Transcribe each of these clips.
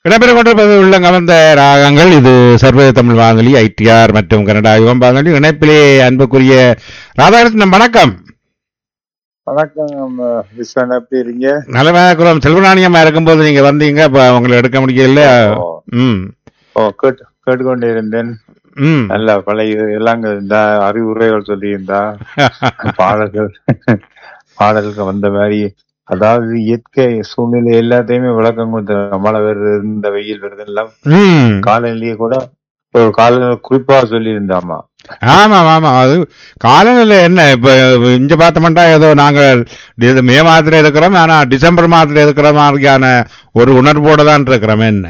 இடம்பெற்றுக் கொண்டிருப்பது உள்ள கவர்ந்த ராகங்கள் இது சர்வ தமிழ் வானொலி ஐடிஆர் மற்றும் கனடா யுகம் வானொலி இணைப்பிலே அன்புக்குரிய ராதாகிருஷ்ணன் வணக்கம் வணக்கம் விஸ்வன் எப்படி இருக்கீங்க நலவாக்குறம் செல்வநாணியம்மா இருக்கும்போது நீங்க வந்தீங்க அப்ப உங்களை எடுக்க முடியல ஓ, ம் ஓ கேட்டு கேட்டுக்கொண்டே இருந்தேன் ம் நல்ல பழைய எல்லாம் இருந்தா அறிவுரைகள் சொல்லியிருந்தா பாடல்கள் பாடலுக்கு வந்த மாதிரி அதாவது இயற்கை சூழ்நிலை எல்லாத்தையுமே விளக்கம் கொடுத்த மழை வருது இந்த வெயில் வருது எல்லாம் ம் காலநிலையை கூட ஒரு கால குறிப்பா சொல்லியிருந்தாமா ஆமா ஆமா அது காலநிலை என்ன இப்ப இங்க பார்த்தோம்னா ஏதோ நாங்கள் டி- மே மாதத்துல இருக்கிறோம் ஆனா டிசம்பர் மாதத்துல இருக்கிற மாதிரியான ஒரு உணர்வோட தான் இருக்கிறோம் என்ன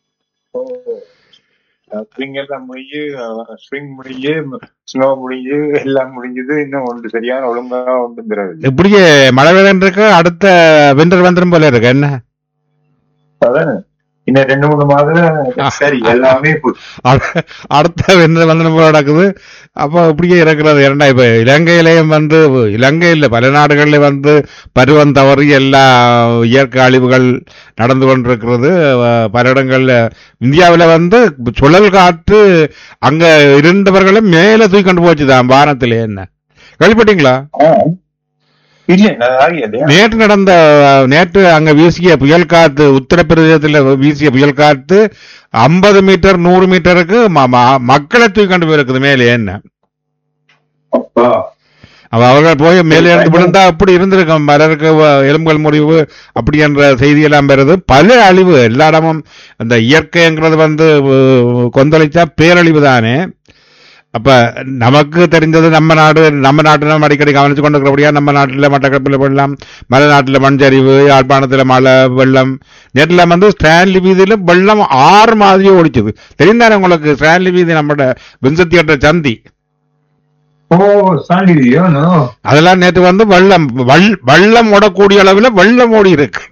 ஸ்ப்ரிங் எல்லாம் முடிஞ்சு ஸ்ப்ரிங் முடிஞ்சு ஸ்னோ முடிஞ்சு எல்லாம் முடிஞ்சது இன்னும் ஒன்று சரியான ஒழுங்கா ஒன்றும் பெறவில்லை இப்படியே மழை வேலைன்னு இருக்கு அடுத்த விண்டர் வந்துடும் போல இருக்கு என்ன அதானே இன்னும் ரெண்டு மூணு மாதம் சரி எல்லாமே பு- அட- அடுத்த விண்டர் வந்துடும் போல நடக்குது அப்போ இப்படியே இருக்கிறது இரண்டா இப்ப இலங்கையிலேயும் வந்து இலங்கையில் பல நாடுகளில் வந்து பருவம் தவறி எல்லா இயற்கை அழிவுகள் நடந்து கொண்டிருக்கிறது அஹ் பல இடங்கள்ல இந்தியாவில் வந்து சுழல் காற்று அங்க இருந்தவர்களும் மேல தூக்கி கொண்டு போச்சுதான் வானத்திலே என்ன கேள்விப்பட்டீங்களா ஆ. இல்ல நான் அறியலையா நேற்று நடந்த அஹ், நேற்று அங்க வீசிய புயல் காத்து உத்தரப்பிரதேசத்தில் வீசிய புயல் காத்து ஐம்பது மீட்டர் நூறு மீட்டருக்கு ம- ம- மக்களை தூக்கி கொண்டு போயிருக்குது மேலே என்ன அப்பா அவ அவர்கள் போய் மேலே இருந்து விழுந்தா அப்படி இருந்திருக்கும் பலருக்கு வ- எலும்புகள் முறிவு அப்படி என்ற செய்தியெல்லாம் பெறுது பல அழிவு எல்லா இடமும் அந்த இயற்கைங்கிறது வந்து அஹ், கொந்தளிச்சா பேரழிவு தானே அப்ப நமக்கு தெரிஞ்சது நம்ம நாடு நம்ம நாட்டு நம்ம அடிக்கடி கவனிச்சு கொண்டிருக்கிறபடியா நம்ம நாட்டில் மட்டக்களப்பில் வெள்ளம் மலை நாட்டில் மண் சரிவு யாழ்ப்பாணத்தில் மழை வெள்ளம் நேற்றுல வந்து ஸ்டான்லி வீதியில வெள்ளம் ஆறு மாதிரி ஓடிச்சது தெரிந்தானே உங்களுக்கு ஸ்டான்லி வீதி நம்மட வின்சத்தியற்ற சந்தி ஓ சாண்டியோ நோ அதெல்லாம் நேற்று வந்து வெள்ளம் வள்- வெள்ளம் ஓடக்கூடிய அளவுல வெள்ளம் ஓடி இருக்கு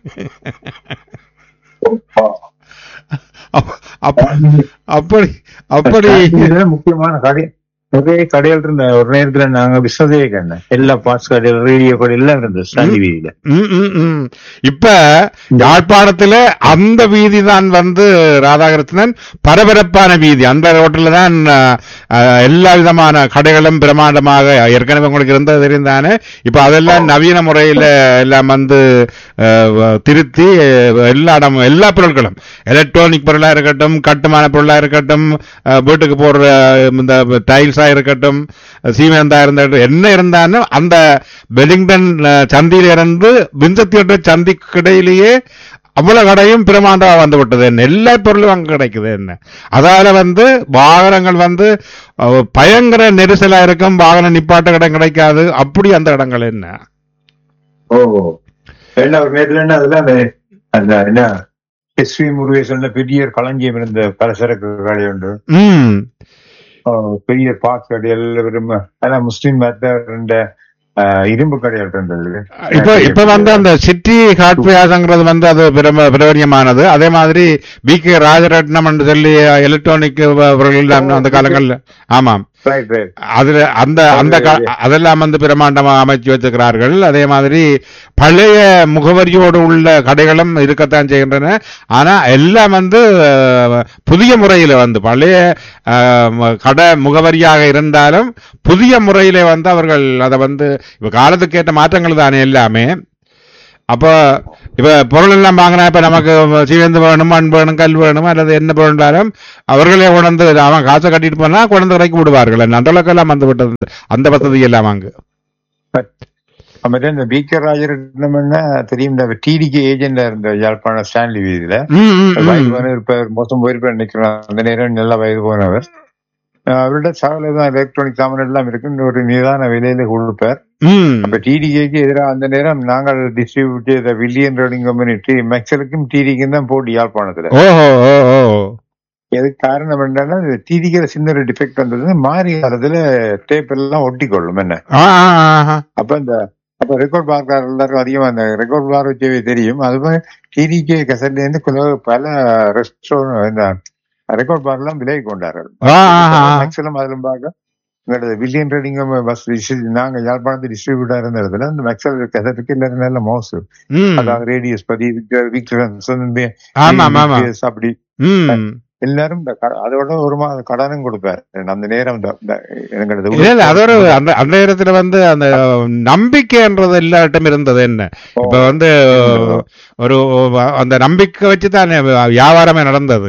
அப்ப- அப்ப- அப்படி அப்படி முக்கியமான கடை ஒரே கடையில் இருந்த ஒரு நேரத்துல நாங்க விசதே கண்ண எல்லா பார்ட்ஸ் கடையில் ரேடியோ கடை எல்லாம் இருந்தது சாண்டி வீதியில ம், ம், ம். இப்ப யாழ்ப்பாணத்துல அந்த வீதி தான் வந்து ராதாகிருஷ்ணன் பரபரப்பான வீதி அந்த ரோட்டில் தான் அஹ், அஹ், எல்லா விதமான கடைகளும் பிரமாண்டமாக ஏற்கனவே உங்களுக்கு இருந்தது தெரிந்தானே இப்ப அதெல்லாம் நவீன முறையில எல்லாம் வந்து அஹ், திருத்தி அஹ், எல்லா இடமும் எல்லா பொருட்களும் எலக்ட்ரானிக் பொருளா இருக்கட்டும் கட்டுமான பொருளா இருக்கட்டும் அஹ், வீட்டுக்கு போடுற இந்த டைல்ஸா இருக்கட்டும் சீமெந்தா இருந்தாலும் என்ன இருந்தாலும் அந்த வெலிங்டன் அஹ், சந்தியில இருந்து விஞ்சத்தியோட சந்திக்கு இடையிலேயே அவ்வளவு கடையும் பிரமாண்டமா வந்து விட்டது என்ன எல்லா பொருளும் அங்க கிடைக்குது என்ன அதால வந்து வாகனங்கள் வந்து அஹ், பயங்கர நெரிசலா இருக்கும் வாகன நிப்பாட்ட இடம் கிடைக்காது அப்படி அந்த இடங்கள் என்ன ஓ என்ன ஒரு நேரத்துல என்ன அதுல அந்த அந்த என்ன எஸ் வி முருகேசன்ல பெரிய களஞ்சியம் இருந்த பலசரக்கு கடை உண்டு ம் ஓ, பெரிய பாக்ஸ் கடை எல்லாரும் ஆனா முஸ்லீம் மத்த இரும்பு கடைகள் இருந்தது இப்ப இப்ப வந்து அந்த சிட்டி ஹார்ட்வேர்ங்கிறது வந்து அது பிரம- பிரபல்யமானது அதே மாதிரி பி கே ராஜரட்னம் என்று சொல்லி எலக்ட்ரானிக் பொருள்கள் தான் அந்த காலங்கள்ல ஆமாம் ரைட் ரைட் அதுல அந்த அந்த கா- அதெல்லாம் வந்து பிரமாண்டமா அமைச்சு வச்சிருக்கிறார்கள் அதே மாதிரி பழைய முகவரியோடு உள்ள கடைகளும் இருக்கத்தான் செய்கின்றன ஆனா எல்லாம் வந்து அஹ், புதிய முறையில வந்து பழைய அஹ், ம- கடை முகவரியாக இருந்தாலும் புதிய முறையில வந்து அவர்கள் அதை வந்து இப்ப காலத்துக்கு ஏற்ற மாற்றங்கள் தானே எல்லாமே அப்போ இப்ப பொருள் எல்லாம் வாங்கினா இப்ப நமக்கு சீவந்து வேணும் மண் வேணும் கல் வேணும் அல்லது என்ன பொருளாலும் அவர்களே உணர்ந்து அவன் காசை கட்டிட்டு போனா குழந்தை இறக்கி விடுவார்கள் அந்த அளவுக்கு எல்லாம் வந்து விட்டது அந்த வசதி எல்லாம் அங்கு அப்புறம் இந்த பி கே ராஜரட்னம்னா தெரியும் இந்த டிடிக்கு ஏஜென்டா இருந்த யாழ்ப்பாணம் ஸ்டான்லி வீதியில ம், ம், ம். வயது போன இருப்பார் மொத்தம் போயிருப்பார் நிக்கிறார் அந்த நேரம் நல்ல வயது போனவர் அஹ் அவர்கிட்ட சகல தான் எலக்ட்ரானிக் சாமான் எல்லாம் இருக்கு ஒரு நிதான விலையில கொடுப்பார் ம். அப்ப டிடிக்கு எதிராக அந்த நேரம் நாங்கள் டிஸ்ட்ரிபியூட் செய்த வில்லியன் ரோடிங் கம்பெனி டி மெக்சலுக்கும் டிடிக்கும் தான் போட்டி யாழ்ப்பாணத்துல ஓஹோ ஓ ஓ எதுக்கு காரணம் என்னன்னா டிடிக்கிற சின்ன ஒரு டிஃபெக்ட் வந்தது மாறி காலத்துல டேப் எல்லாம் ஒட்டி கொள்ளும் என்ன ஆ, ஆ, ஆ, ஆ. அப்ப இந்த அப்ப ரெக்கார்ட் பார்க்க எல்லாருக்கும் அதிகமா அந்த ரெக்கார்ட் பார் வச்சவே தெரியும் அது மாதிரி டிடிகே கசட்ல இருந்து கொஞ்சம் பல ரெஸ்டாரண்ட் இந்த ரெக்கார்ட் பார் எல்லாம் விலகி கொண்டார்கள் ஆ, ஆ, ஆ. மேக்ஸிமம் அதிலும் பார்க்க எங்களோட வில்லியன் ரெடிங் பஸ் நாங்க யாழ்ப்பாணத்து டிஸ்ட்ரிபியூட்டா இருந்த இடத்துல அந்த மெக்சல் கதத்துக்கு எல்லாரும் நல்ல மோசு ம் அதாவது ரேடியஸ் பதி விக்டர் விக்டர் ஆமா ஆமா ஆமா அப்படி ம் எல்லாரும் இந்த க- அதோட ஒரு மாத கடனும் கொடுப்பாரு அந்த நேரம் இந்த- இந்த எங்களது இல்ல இல்ல அது ஒரு அந்த அந்த நேரத்துல வந்து அந்த நம்பிக்கைன்றது எல்லாட்டும் இருந்தது என்ன இப்ப வந்து ஒரு அந்த நம்பிக்கை வச்சு தான் வியாபாரமே நடந்தது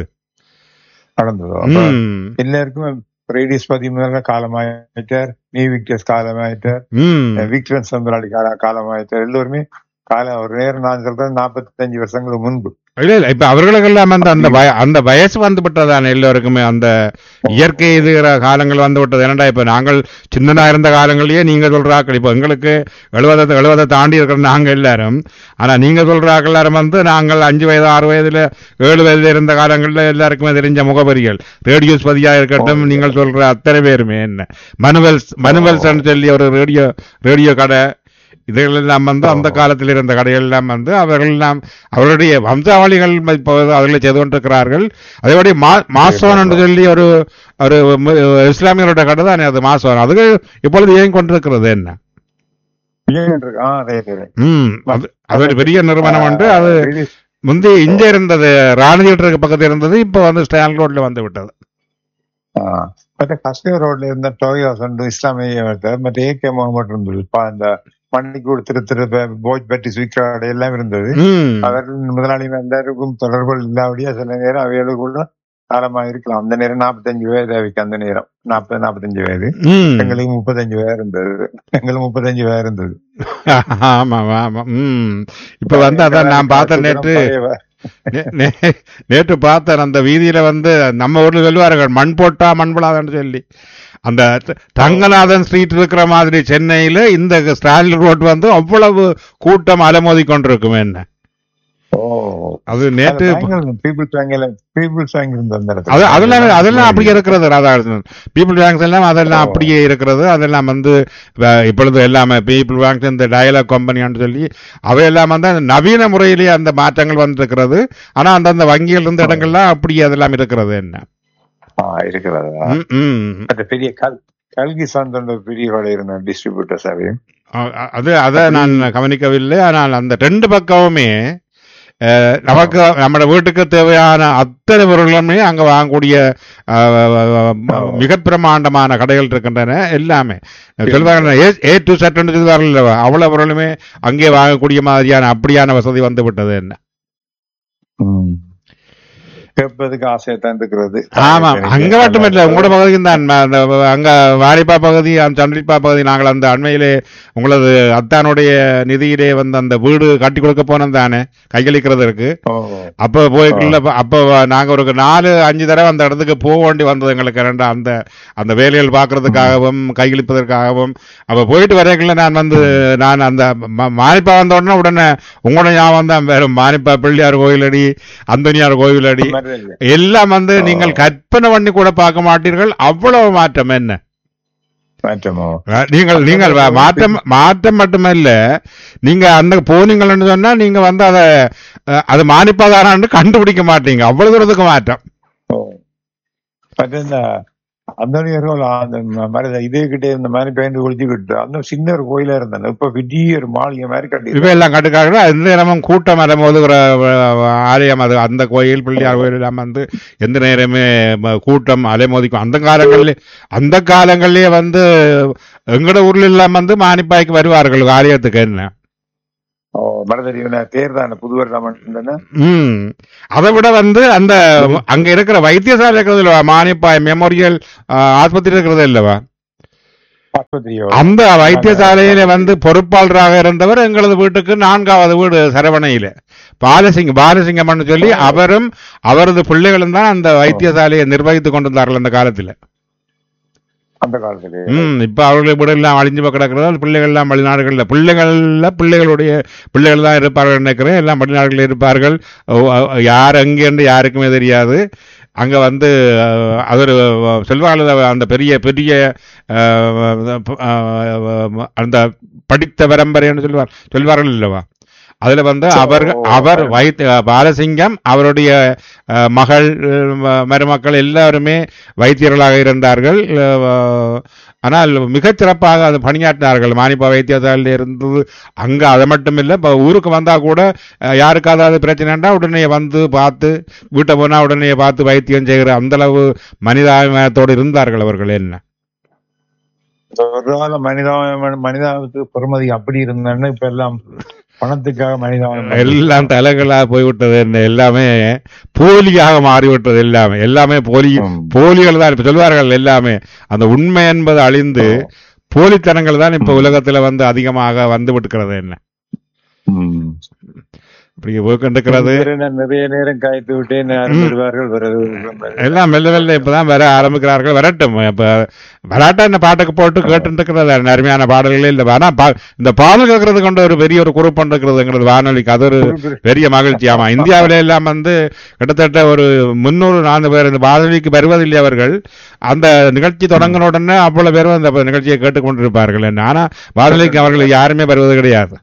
நடந்தது அப்ப ம் எல்லாருக்கும் ரேடியஸ் பதிமூணு காலமாயிட்டார் நீ விக்டர்ஸ் காலமாயிட்டார் ம் விக்டர் சந்திராளி கால காலமாயிட்டார் எல்லோருமே காலம் ஒரு நேரம் நான் சொல்றேன் நாற்பத்தஞ்சு வருஷங்களுக்கு முன்பு இல்ல இல்ல இப்ப அவர்களுக்கெல்லாம் வந்து அந்த வய- அந்த வயசு வந்து விட்டதான எல்லோருக்குமே அந்த இயற்கை இதுகிற காலங்கள் வந்து விட்டது என்னடா இப்ப நாங்கள் சின்னதா இருந்த காலங்களிலேயே நீங்க சொல்றாக்கள் இப்ப எங்களுக்கு எழுபதை எழுபதை தாண்டி இருக்கிற நாங்க எல்லாரும் ஆனா நீங்க சொல்றாக்கள் எல்லாரும் வந்து நாங்கள் அஞ்சு வயது ஆறு வயதுல ஏழு வயதுல இருந்த காலங்கள்ல எல்லாருக்குமே தெரிஞ்ச முகவரிகள் ரேடியோஸ் பதியா இருக்கட்டும் நீங்கள் சொல்ற அத்தனை பேருமே என்ன மனுவல்ஸ் மனுவல்ஸ் சொல்லி ஒரு ரேடியோ ரேடியோ கடை இதுகள் எல்லாம் வந்து அந்த காலத்தில் இருந்த கடைகள் எல்லாம் வந்து அவர்கள் எல்லாம் அவருடைய வம்சாவளிகள் இப்போ அதில் செய்து கொண்டிருக்கிறார்கள் அதேபடி மா மாசோன் என்று சொல்லி ஒரு ஒரு மு- இஸ்லாமியருடைய கடை தானே அது மாசோன் அது இப்பொழுது இயங்கிக் கொண்டிருக்கிறது என்ன ஏன் இருக்கு? ஆ, அதே, அதே, அதே. ம் அது அது ஒரு பெரிய நிறுவனம் உண்டு அது Radius- முந்தி இங்க இருந்தது ராணி தியேட்டருக்கு பக்கத்தில் இருந்தது இப்போ வந்து ஸ்டாண்ட் ரோட்ல வந்து விட்டது ஆ. மற்ற கஸ்டமர் ரோட்ல இருந்த டோயோஸ் உண்டு இஸ்லாமிய மற்ற ஏகே முகமது இருந்தது பா- இந்த மண்ணிக்கூடு திரு திரு போஜ் பட்டி ஸ்வீட் எல்லாம் இருந்தது ம் அவர்கள் முதலாளி எல்லாருக்கும் தொடர்புகள் இல்லாவிடியா சில நேரம் அவைகளுக்குள்ள காலமா இருக்கலாம் அந்த நேரம் நாற்பத்தஞ்சு வயது அவைக்கு அந்த நேரம் நாற்பது நாற்பத்தஞ்சு வயது ம் எங்களுக்கு முப்பத்தஞ்சு வயது இருந்தது எங்களுக்கு முப்பத்தஞ்சு வயது இருந்தது ஆமா ஆமா ம் இப்ப வந்து அதான் நான் பார்த்தேன் நேற்று நே- நே- நேற்று பார்த்தேன் அந்த வீதியில வந்து நம்ம ஊர்ல சொல்லுவார்கள் மண் போட்டா மண் விழாதுன்னு சொல்லி அந்த த- ரங்கநாதன் ஸ்ட்ரீட் இருக்கிற மாதிரி சென்னையில இந்த ஸ்டாலின் ரோட் வந்து அவ்வளவு கூட்டம் அலமோதி கொண்டிருக்கும் என்ன ஓ அது நேற்று பீப்புள்ஸ் பேங்க்ல பீப்புள்ஸ் பேங்க் இருந்த அந்த இடத்துல. அது அதெல்லாம் அதெல்லாம் அப்படியே இருக்கிறது ராதாகிருஷ்ணன் பீப்புள் பேங்க்ஸ் எல்லாம் அதெல்லாம் அப்படியே இருக்கிறது அதெல்லாம் வந்து வ- இப்பொழுது எல்லாமே பீப்புள் பேங்க்ஸ் இந்த டயலாக் கம்பெனின்னு சொல்லி அவையெல்லாம் வந்து அந்த நவீன முறையிலேயே அந்த மாற்றங்கள் வந்திருக்கிறது ஆனா அந்தந்த வங்கிகள் இருந்த இடங்கள்லாம் அப்படியே அதெல்லாம் இருக்கிறது என்ன ஆ, இருக்கிறது ம், ம். அந்த பெரிய கல் கல்கி சார்ந்த பெரிய கடை இருந்த டிஸ்ட்ரிபியூட்டர்ஸ் அவையும் அ- அ- அது அதை நான் கவனிக்கவில்லை ஆனால் அந்த ரெண்டு பக்கமுமே அஹ், நமக்கு நம்ம வீட்டுக்கு தேவையான அத்தனை பொருளுமே அங்க வாங்கக்கூடிய அஹ், மிக பிரமாண்டமான கடைகள் இருக்கின்றன எல்லாமே சொல்வாங்க ஏ டு சட்டன் சொல்வார்கள் அவ்வளவு பொருளுமே அங்கே வாங்கக்கூடிய மாதிரியான அப்படியான வசதி வந்து விட்டது என்ன கேட்பதுக்கு ஆசையா தான் இருக்கிறது ஆமா அங்க மட்டும் இல்ல உங்களோட பகுதியும் தான் ம- அந்த அங்க வாரிப்பா பகுதி அந்த சந்திரிப்பா பகுதி நாங்கள் அந்த அண்மையிலே உங்களது அத்தானுடைய நிதியிலே வந்து அந்த வீடு கட்டி கொடுக்க போனோம் தானே கையளிக்கிறதுக்கு ஓ, அப்ப போய்க்குள்ள அப்ப நாங்க ஒரு நாலு அஞ்சு தடவை அந்த இடத்துக்கு போக வேண்டி வந்தது எங்களுக்கு ரெண்டா அந்த அந்த வேலைகள் பார்க்கறதுக்காகவும் கையளிப்பதற்காகவும் அப்ப போயிட்டு வரைக்குள்ள நான் வந்து நான் அந்த ம- மானிப்பா வந்த உடனே உடனே உங்களோட ஞாபகம் தான் வேற மானிப்பா பிள்ளையார் கோயிலடி அந்தனியார் கோயிலடி அந்த மாதிரி இல்லை. எல்லாம் வந்து நீங்கள் கற்பனை பண்ணி கூட பார்க்க மாட்டீர்கள் அவ்வளவு மாற்றம் என்ன மாற்றமோ அஹ் நீங்கள் நீங்கள் வ- மாற்றம் மாற்றம் மட்டுமல்ல நீங்க அந்த போனீங்கன்னு சொன்னா நீங்க வந்து அதை அஹ், அது மானிப்பாதாரான்னு கண்டுபிடிக்க மாட்டீங்க அவ்வளவு தூரத்துக்கு மாற்றம் ஓ. மற்ற இந்த அந்தோனியர்கள் அந்த ம- மருத இதே கிட்டே இந்த மாதிரி பேண்ட் ஒழிச்சுக்கிட்டு அந்த சின்ன ஒரு கோயிலா இருந்தாங்க இப்ப பெரிய ஒரு மாளிகை மாதிரி கட்டி இவ எல்லாம் கட்டுக்காக எந்த நேரமும் கூட்டம் வரும்போது ஆலயம் அது அந்த கோயில் பிள்ளையார் கோயில் எல்லாம் வந்து எந்த நேரமே ம- கூட்டம் அலைமோதிக்கும் அந்த காலங்களிலே அந்த காலங்களிலே வந்து எங்கட ஊர்ல எல்லாம் வந்து மானிப்பாய்க்கு வருவார்கள் ஆலயத்துக்கு என்ன மரதறிவன தேர் தான் புது வருடம் ம் அதை விட வந்து அந்த அங்க இருக்கிற வைத்தியசாலை இருக்கிறது இல்லவா மானிப்பாய் மெமோரியல் ஆஸ்பத்திரி இருக்கிறது இல்லவா ஆஸ்பத்திரியோ அந்த வைத்தியசாலையில வந்து பொறுப்பாளராக இருந்தவர் எங்களது வீட்டுக்கு நான்காவது வீடு சரவணையில பாலசிங்கம் பாலசிங்கம்னு சொல்லி அவரும் அவரது பிள்ளைகளும் தான் அந்த வைத்தியசாலையை நிர்வகித்துக் கொண்டிருந்தார்கள் அந்த காலத்துல அந்த காலத்துல ம் இப்ப அவர்களுடைய வீடு எல்லாம் அழிஞ்சு போய் கிடக்கிறது பிள்ளைகள் எல்லாம் வெளிநாடுகள்ல பிள்ளைகள்ல பிள்ளைகளுடைய பிள்ளைகள் தான் இருப்பார்கள் நினைக்கிறேன் எல்லாம் வெளிநாடுகளில் இருப்பார்கள் ஓ, அ- யார் எங்கே என்று யாருக்குமே தெரியாது அங்க வந்து அஹ், அது ஒரு செல்வாளர் அந்த பெரிய பெரிய அஹ், அஹ், அந்த படித்த பரம்பரைன்னு சொல்லுவார் சொல்வார்கள் இல்லவா அதுல வந்து So, அவர்கள் அவர் வைத்திய பாலசிங்கம் அவருடைய அஹ், மகள் அஹ், மருமக்கள் எல்லாருமே வைத்தியர்களாக இருந்தார்கள் அஹ், ஆனால் மிகச் சிறப்பாக அது பணியாற்றினார்கள் மானிப்பா வைத்தியசாலையில் இருந்து அங்க அது மட்டும் இல்லை இப்போ ஊருக்கு வந்தா கூட அஹ், யாருக்காவது பிரச்சனைனா உடனே வந்து பார்த்து வீட்டை போனா உடனே பார்த்து வைத்தியம் செய்கிற அந்த அளவு மனிதாபிமானத்தோடு இருந்தார்கள் அவர்கள் என்ன ஒரு கால மனிதாபிமான மனிதாபத்துக்கு பெருமதி அப்படி இருந்தான்னு இப்ப எல்லாம் பணத்துக்காக மனிதாபிமானம் எல்லாம் தலைகளா போய்விட்டது என்ன எல்லாமே போலியாக மாறிவிட்டது எல்லாமே எல்லாமே போலி ம். போலிகள் தான் இப்ப சொல்வார்கள் எல்லாமே அந்த உண்மை என்பது அழிந்து போலித்தனங்கள் தான் இப்ப உலகத்துல வந்து அதிகமாக வந்து விட்டுக்கிறது என்ன ம். இப்படி போய்கொண்டிருக்கிறது நான் நிறைய நேரம் காய்த்து விட்டேன் வருவார்கள் பிறகு எல்லாம் மெல்ல மெல்ல இப்பதான் வர ஆரம்பிக்கிறார்கள் வரட்டும் இப்ப வராட்டா இந்த பாட்டுக்கு போட்டு கேட்டு இருக்கிறது அருமையான பாடல்களே இல்லை ஆனா பா- இந்த பாடல் கேட்கறது கொண்ட ஒரு பெரிய ஒரு குரூப் இருக்கிறதுங்கிறது வானொலிக்கு அது ஒரு பெரிய மகிழ்ச்சி ஆமா இந்தியாவில எல்லாம் வந்து கிட்டத்தட்ட ஒரு முன்னூறு நானூறு பேர் இந்த வானொலிக்கு வருவதில்லை அவர்கள் அந்த நிகழ்ச்சி தொடங்கின உடனே அவ்வளவு பேரும் அந்த நிகழ்ச்சியை கேட்டுக்கொண்டிருப்பார்கள் என்ன ஆனா வானொலிக்கு அவர்கள் யாருமே வருவது கிடையாது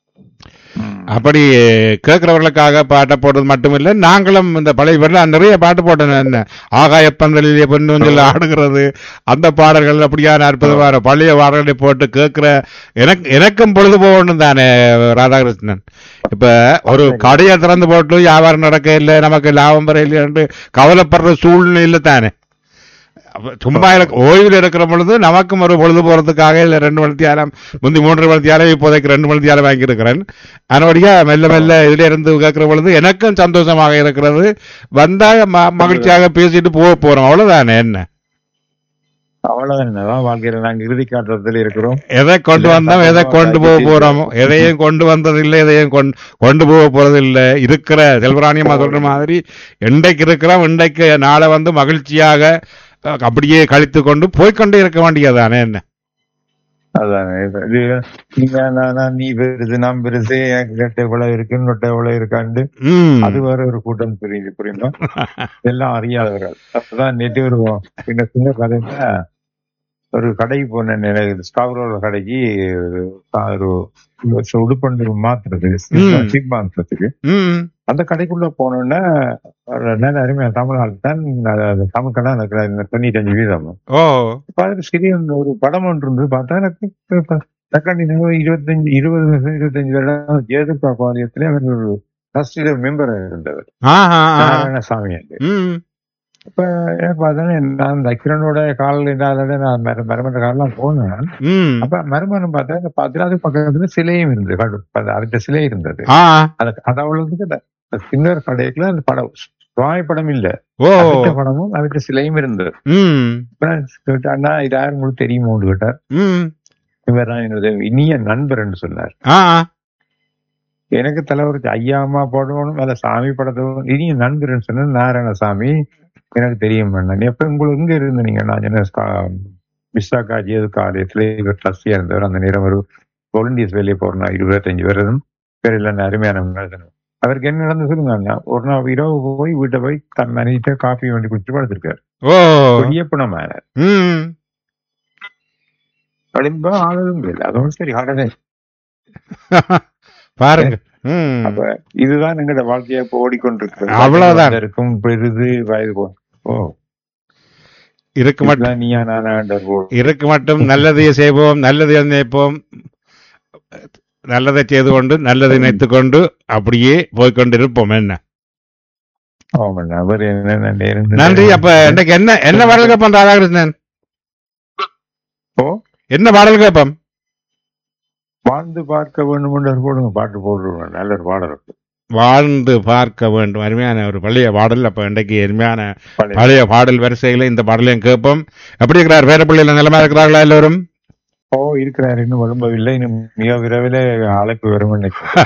அப்படி கேட்கிறவர்களுக்காக பாட்டை போடுறது மட்டுமில்லை நாங்களும் இந்த பழைய பேர்ல நிறைய பாட்டு போட்டோம் என்ன ஆகாய பந்தலிலே பொன்னூஞ்சல் ஆடுகிறது அந்த பாடல்கள் அப்படியான அற்புதமான பழைய பாடல்களை போட்டு கேட்கிற எனக்கு எனக்கும் பொழுது போகணும் தானே ராதாகிருஷ்ணன் இப்ப ஒரு கடையை திறந்து போட்டு வியாபாரம் நடக்க இல்லை நமக்கு லாபம் வர இல்லைன்னு கவலைப்படுற சூழ்நிலை தானே அப்ப சும்மா இருக்க ஓய்வில் இருக்கிற பொழுது நமக்கும் ஒரு பொழுது போறதுக்காக இல்ல ரெண்டு மணி தியாலம் முந்தி மூன்று மணி தியாலம் இப்போதைக்கு ரெண்டு மணி தியாலம் வாங்கி இருக்கிறேன் அதனுடைய மெல்ல மெல்ல இதுல இருந்து கேட்கிற பொழுது எனக்கும் சந்தோஷமாக இருக்கிறது வந்தா ம- மகிழ்ச்சியாக பேசிட்டு போக போறோம் அவ்வளவுதானே என்ன அவ்வளவுதான் என்னதான் வாழ்க்கையில நாங்க இறுதி காட்டுறதுல இருக்கிறோம் எதை கொண்டு வந்தோம் எதை கொண்டு போக போறோம் எதையும் கொண்டு வந்ததில்லை எதையும் கொண்டு கொண்டு போக போறதில்லை இருக்கிற செல்வராணியம்மா சொல்ற மாதிரி இன்றைக்கு இருக்கிறோம் இன்றைக்கு நாளை வந்து மகிழ்ச்சியாக அஹ், அப்படியே கழித்து கொண்டு போய்க்கொண்டே இருக்க வேண்டியதானே என்ன அதான் இது இது நீங்க நான் நான் நீ பெருசு நான் பெருசு எனக்கு கெட்ட எவ்வளவு இருக்கு நொட்டை எவ்வளவு இருக்காண்டு ம் அது வேற ஒரு கூட்டம் தெரியுது புரியுமா எல்லாம் அறியாதவர்கள் அதுதான் நேற்று ஒரு பின்ன சின்ன கதையில ஒரு கடைக்கு போனேன் எனக்கு ஸ்டாவரோட கடைக்கு ஒரு ஒரு உடுப்பண்டு மாத்துறது ம். சிப் மாத்துறதுக்கு ம் அந்த கடைக்குள்ள போனோன்னா நல்ல அருமையா தமிழ் ஆள் தான் அது தமிழ் கடை எனக்கு தொண்ணூத்தஞ்சு வீதம் ஓ இப்ப அதுல சிறிய ஒரு படம் ஒன்று இருந்தது பார்த்தா எனக்கு இப்ப தக்காண்டி நகர் இருபத்தஞ்சு இருபது வருஷம் இருபத்தஞ்சு வருடம் ஜேதுப்பா பாளையத்துல அவர் ஒரு ட்ரஸ்டில மெம்பர் இருந்தவர் ஆஹா ஆ. நாராயணசாமி என்று. ம் இப்ப எனக்கு பார்த்தா நான் இந்த அக்கிரனோட கால் இல்லாத நான் மர- மரமன்ற காலெல்லாம் போனேன் ம் அப்ப மருமகன் பார்த்தா இந்த பதினாறு பக்கத்துல சிலையும் இருந்தது கடு- அது அடுத்த சிலை இருந்தது ஆ அது அது அவ்வளவுக்கு அந்த சின்னர் கடைக்குள்ள அந்த படம் சுவாமி படம் இல்ல ஓ அடுத்த படமும் அடுத்த சிலையும் இருந்தது ம் இப்ப நான் கேட்டேன், அண்ணா இது யாரும் உங்களுக்கு தெரியுமோன்னு கேட்டார் ம் இவர் தான் என்னுடைய இனிய நண்பர் என்று சொன்னார் ஆ எனக்கு தலைவருக்கு ஐயா அம்மா போடணும் அல்ல சாமி படத்தை இனிய நண்பர்னு சொன்ன நாராயணசாமி எனக்கு தெரியும் அண்ணன் எப்ப உங்களுக்கு எங்க இருந்து நீங்க நான் சொன்ன விசாகா ஜேது காலேஜ்ல இவர் ட்ரஸ்டியா இருந்தவர் அந்த நேரம் ஒரு வாலண்டியர்ஸ் வெளியே போறேன் இருபத்தஞ்சு பேரும் பேர் இல்ல அருமையான மனிதன். அவருக்கு என்ன நடந்து சொல்லுங்க அண்ணா ஒரு நாள் இரவு போய் வீட்டை போய் தன் மனைவிட்ட காஃபி வண்டி குடிச்சு படுத்திருக்காரு ஓ பெரிய பணமான ம் அப்படின்பா ஆளும் இல்லை அதோட சரி ஆடனே பாருங்க ம் அப்ப இதுதான் எங்களோட வாழ்க்கையா இப்ப ஓடிக்கொண்டிருக்கிறது அவ்வளவுதான். இருக்கும் பெரிது வயது போ ஓ இருக்கு மட்டும் இதெல்லாம் நீயா நானா போ இருக்கு மட்டும் நல்லதையே செய்வோம் நல்லதை நினைப்போம் நல்லதை செய்து கொண்டு நல்லதை நினைத்துக் கொண்டு அப்படியே போய்க்கொண்டிருப்போம் என்ன ஆமாண்ணா அவர் என்ன நேரம் நன்றி அப்ப இன்னைக்கு என்ன என்ன பாடல் கேட்போம் ராதாகிருஷ்ணன் ஓ என்ன பாடல் கேட்போம் வாழ்ந்து பார்க்க வேண்டும் என்று போடுங்க பாட்டு போடுறோம் நல்ல ஒரு பாடல் இருக்கு வாழ்ந்து பார்க்க வேண்டும் அருமையான ஒரு பழைய பாடல் அப்ப இன்றைக்கு அருமையான பழைய- பழைய பாடல் வரிசைகளை இந்த பாடலையும் கேட்போம் எப்படி இருக்கிறார் வேற பிள்ளைல நிலமா இருக்கிறார்களா எல்லோரும் ஓ இருக்கிறார் இன்னும் விரும்பவில்லை இன்னும் மிக விரைவில் அழைப்பு வரும் நினைக்கிறேன்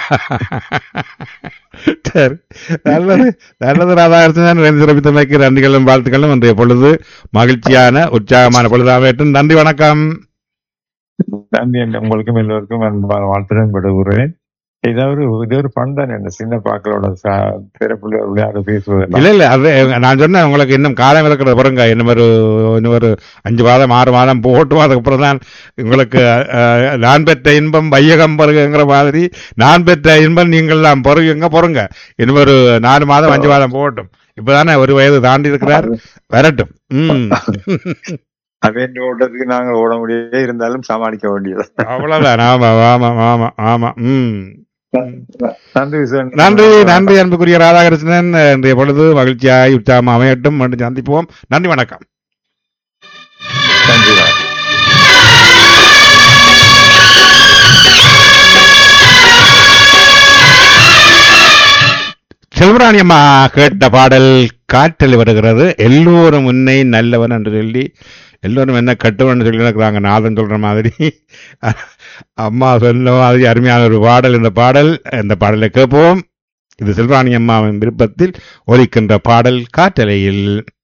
சரி நல்லது நல்லது ராதாகிருஷ்ணன் ரெண்டு சிறப்பித்தமைக்கு நன்றிகளும் வாழ்த்துக்களும் இன்றைய பொழுது மகிழ்ச்சியான உற்சாகமான பொழுதாகட்டும் நன்றி வணக்கம் நன்றி உங்களுக்கும் எல்லோருக்கும் அன்பான வாழ்த்துடன் விடுகிறேன் இது ஒரு இது ஒரு பண் தானே இந்த சின்ன பாக்களோட பிறப்புள்ள விளையாட பேசுவதெல்லாம் இல்ல இல்ல அது நான் சொன்னேன் உங்களுக்கு இன்னும் காலம் இருக்கிறது பாருங்க இன்னும் ஒரு இன்னும் ஒரு அஞ்சு மாதம் ஆறு மாதம் போகட்டும் அதுக்கப்புறம் தான் உங்களுக்கு அஹ், நான் பெற்ற இன்பம் வையகம் பருகுங்கிற மாதிரி நான் பெற்ற இன்பம் நீங்கள் எல்லாம் பருகுங்க பொறுங்க இன்னும் ஒரு நாலு மாதம் அஞ்சு மாதம் போகட்டும் இப்பதானே ஒரு வயது தாண்டி இருக்கிறார் வரட்டும் ம் அவன் ஓட்டத்துக்கு நாங்க ஓட முடியவே இருந்தாலும் சமாளிக்க வேண்டியது அவ்வளவுதான் ஆமா ஆமா ஆமா ஆமா ம் நன்றி விசன் நன்றி நன்றி அன்புக்குரிய ராதாகிருஷ்ணன் இன்றைய பொழுது மகிழ்ச்சியாய் உற்சாகம் அமையட்டும் மீண்டும் சந்திப்போம் நன்றி வணக்கம் நன்றி செல்வராணி அம்மா கேட்ட பாடல் காற்றில் வருகிறது எல்லோரும் உன்னை நல்லவன் என்று சொல்லி எல்லோரும் என்ன கட்டுவன் சொல்லி இருக்கிறாங்க நாதன் சொல்ற மாதிரி அம்மா சொன்ன மாதிரி அருமையான ஒரு பாடல் இந்த பாடல் இந்த பாடலை கேட்போம் இது செல்வராணி அம்மாவின் விருப்பத்தில் ஒலிக்கின்ற பாடல் காற்றலையில்